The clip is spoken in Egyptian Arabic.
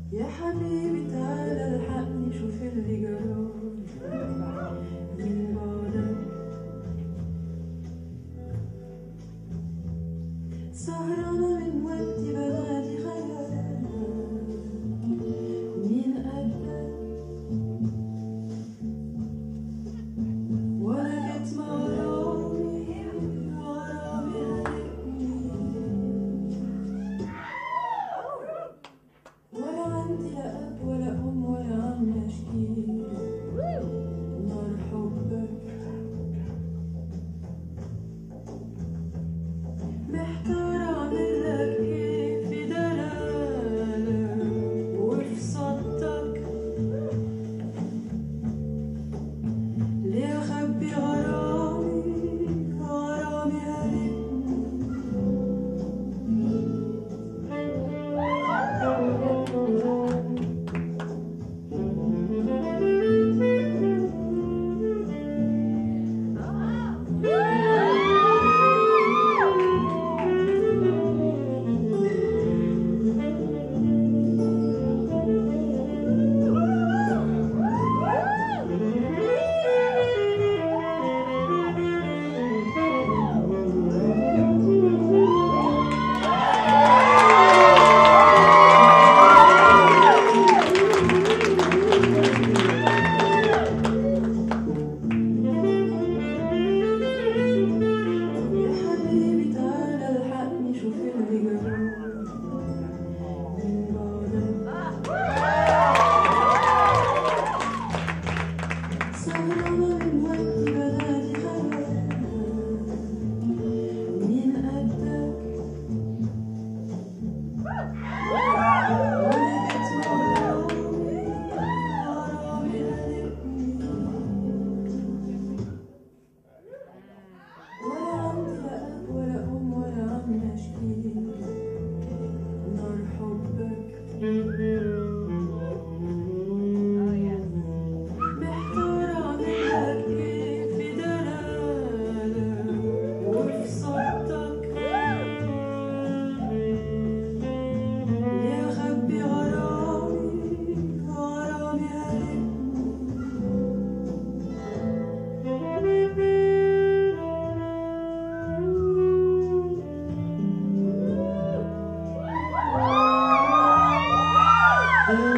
يا حبيبي تعالى الحقني شوف اللي جرالي من بعدك سهرانة من وقتي بنادي خيالك مين قدك ولا كنت غرامي غرامي هلكني ولا عندي لا أب ولا أم ولا عم أشكي نار حبك محتار أعمل لك إيه في دلالك وفي صدك ليه أخبي غرامي غرامي هلكني يا حبيبي تعالى الحقني شوف اللي جرالي من بعدك سهرانة من وقتي بنادي خيالك مين قدك ولقيت غرامي غرامي هلكني ولا عندي لا أب ولا أم ولا عم أشكي نار حبك محتار أعمل لك إيه في دلالك وفي صدك ليه أخبي غرامي غرامي هلكني Thank